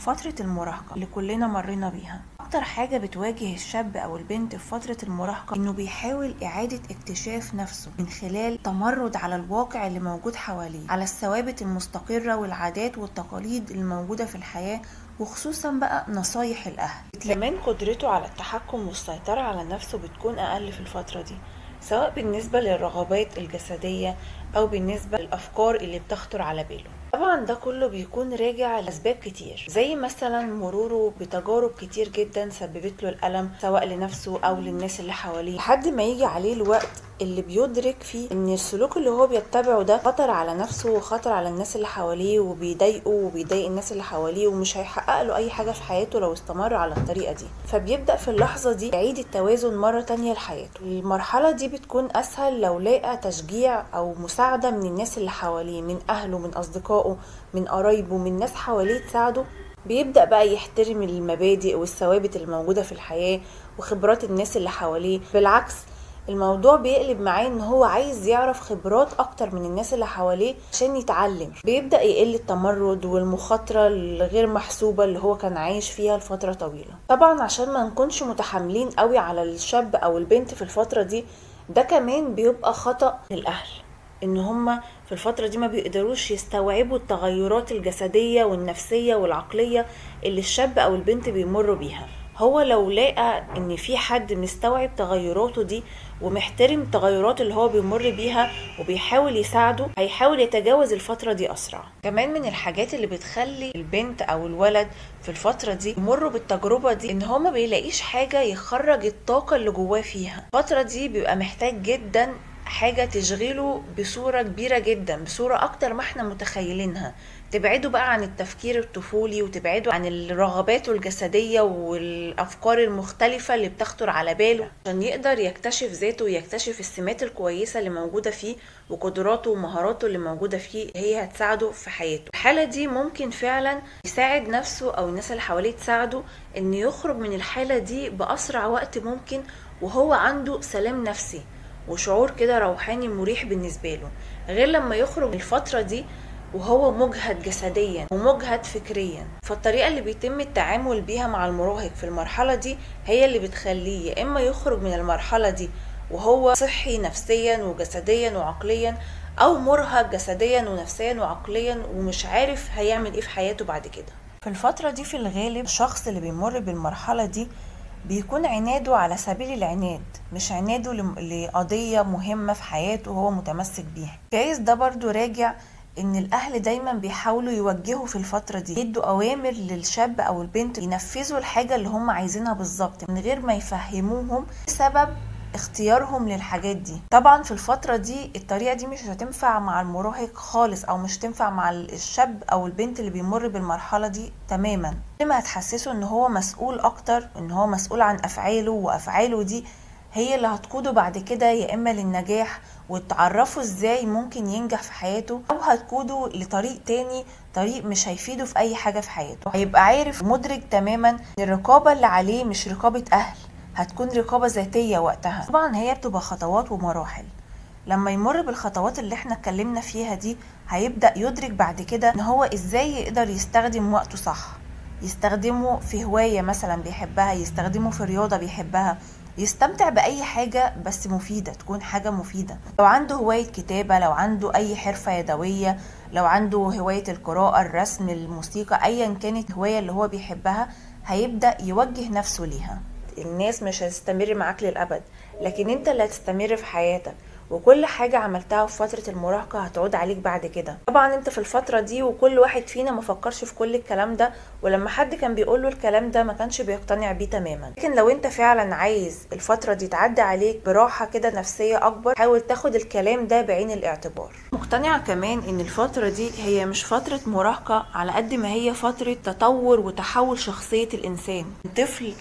فترة المراهقة اللي كلنا مرينا بيها أكتر حاجة بتواجه الشاب أو البنت في فترة المراهقة إنه بيحاول إعادة اكتشاف نفسه من خلال تمرد على الواقع اللي موجود حواليه على الثوابت المستقرة والعادات والتقاليد الموجودة في الحياة وخصوصا بقى نصايح الأهل كمان قدرته على التحكم والسيطرة على نفسه بتكون أقل في الفترة دي سواء بالنسبة للرغبات الجسدية أو بالنسبة للأفكار اللي بتخطر على باله طبعا ده كله بيكون راجع لأسباب كتير زي مثلا مروره بتجارب كتير جدا سببت له الألم سواء لنفسه أو للناس اللي حواليه لحد ما يجي عليه الوقت اللي بيدرك فيه ان السلوك اللي هو بيتبعه ده خطر على نفسه وخطر على الناس اللي حواليه وبيضايقه وبيضايق الناس اللي حواليه ومش هيحقق له اي حاجه في حياته لو استمر على الطريقه دي فبيبدا في اللحظه دي يعيد التوازن مره تانية لحياته المرحله دي بتكون اسهل لو لقى تشجيع او مساعده من الناس اللي حواليه من اهله من اصدقائه من قرايبه من ناس حواليه تساعده بيبدأ بقى يحترم المبادئ والثوابت الموجودة في الحياة وخبرات الناس اللي حواليه بالعكس الموضوع بيقلب معاه ان هو عايز يعرف خبرات اكتر من الناس اللي حواليه عشان يتعلم بيبدا يقل التمرد والمخاطره الغير محسوبه اللي هو كان عايش فيها لفتره طويله طبعا عشان ما نكونش متحاملين قوي على الشاب او البنت في الفتره دي ده كمان بيبقى خطا للاهل ان هما في الفترة دي ما بيقدروش يستوعبوا التغيرات الجسدية والنفسية والعقلية اللي الشاب او البنت بيمروا بيها هو لو لقى ان في حد مستوعب تغيراته دي ومحترم التغيرات اللي هو بيمر بيها وبيحاول يساعده هيحاول يتجاوز الفترة دي أسرع كمان من الحاجات اللي بتخلي البنت أو الولد في الفترة دي يمروا بالتجربة دي إن هو ما بيلاقيش حاجة يخرج الطاقة اللي جواه فيها الفترة دي بيبقى محتاج جدا حاجة تشغله بصورة كبيرة جدا بصورة أكتر ما احنا متخيلينها تبعده بقى عن التفكير الطفولي وتبعده عن الرغبات الجسدية والأفكار المختلفة اللي بتخطر على باله عشان يقدر يكتشف ذاته ويكتشف السمات الكويسة اللي موجودة فيه وقدراته ومهاراته اللي موجودة فيه هي هتساعده في حياته الحالة دي ممكن فعلا يساعد نفسه أو الناس اللي حواليه تساعده إن يخرج من الحالة دي بأسرع وقت ممكن وهو عنده سلام نفسي وشعور كده روحاني مريح بالنسبة له غير لما يخرج من الفترة دي وهو مجهد جسديا ومجهد فكريا فالطريقة اللي بيتم التعامل بيها مع المراهق في المرحلة دي هي اللي بتخليه يا إما يخرج من المرحلة دي وهو صحي نفسيا وجسديا وعقليا أو مرهق جسديا ونفسيا وعقليا ومش عارف هيعمل إيه في حياته بعد كده في الفترة دي في الغالب الشخص اللي بيمر بالمرحلة دي بيكون عناده على سبيل العناد مش عناده لقضية مهمة في حياته وهو متمسك بيها جايز ده برضو راجع ان الاهل دايما بيحاولوا يوجهوا في الفتره دي يدوا اوامر للشاب او البنت ينفذوا الحاجه اللي هم عايزينها بالظبط من غير ما يفهموهم سبب اختيارهم للحاجات دي طبعا في الفترة دي الطريقة دي مش هتنفع مع المراهق خالص او مش هتنفع مع الشاب او البنت اللي بيمر بالمرحلة دي تماما ما هتحسسه ان هو مسؤول اكتر ان هو مسؤول عن افعاله وافعاله دي هي اللي هتقوده بعد كده يا اما للنجاح وتعرفه ازاي ممكن ينجح في حياته او هتقوده لطريق تاني طريق مش هيفيده في اي حاجة في حياته هيبقى عارف مدرك تماما ان الرقابة اللي عليه مش رقابة اهل هتكون رقابة ذاتية وقتها طبعا هي بتبقى خطوات ومراحل لما يمر بالخطوات اللي احنا اتكلمنا فيها دي هيبدأ يدرك بعد كده ان هو ازاي يقدر يستخدم وقته صح يستخدمه في هواية مثلا بيحبها يستخدمه في رياضة بيحبها يستمتع بأي حاجة بس مفيدة تكون حاجة مفيدة لو عنده هواية كتابة لو عنده أي حرفة يدوية لو عنده هواية القراءة الرسم الموسيقى أيا كانت هواية اللي هو بيحبها هيبدأ يوجه نفسه ليها الناس مش هتستمر معاك للأبد لكن انت اللي هتستمر في حياتك وكل حاجة عملتها في فترة المراهقة هتعود عليك بعد كده طبعا انت في الفترة دي وكل واحد فينا ما فكرش في كل الكلام ده ولما حد كان بيقوله الكلام ده ما كانش بيقتنع بيه تماما لكن لو انت فعلا عايز الفترة دي تعدي عليك براحة كده نفسية اكبر حاول تاخد الكلام ده بعين الاعتبار مقتنعة كمان ان الفترة دي هي مش فترة مراهقة على قد ما هي فترة تطور وتحول شخصية الانسان طفل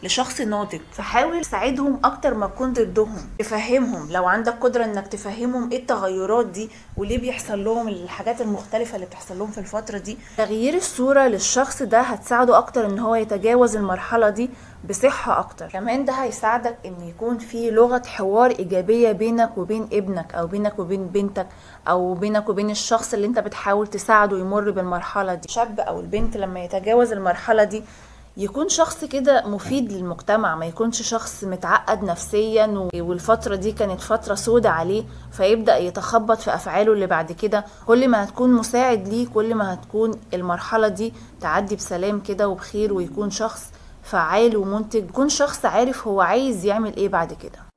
لشخص ناضج فحاول تساعدهم اكتر ما تكون ضدهم تفهمهم لو عندك قدره انك تفهمهم ايه التغيرات دي وليه بيحصل لهم الحاجات المختلفه اللي بتحصل لهم في الفتره دي تغيير الصوره للشخص ده هتساعده اكتر ان هو يتجاوز المرحله دي بصحة أكتر كمان ده هيساعدك إن يكون في لغة حوار إيجابية بينك وبين ابنك أو بينك وبين بنتك أو بينك وبين الشخص اللي أنت بتحاول تساعده يمر بالمرحلة دي الشاب أو البنت لما يتجاوز المرحلة دي يكون شخص كده مفيد للمجتمع ما يكونش شخص متعقد نفسيا والفترة دي كانت فترة سودة عليه فيبدأ يتخبط في أفعاله اللي بعد كده كل ما هتكون مساعد ليه كل ما هتكون المرحلة دي تعدي بسلام كده وبخير ويكون شخص فعال ومنتج يكون شخص عارف هو عايز يعمل ايه بعد كده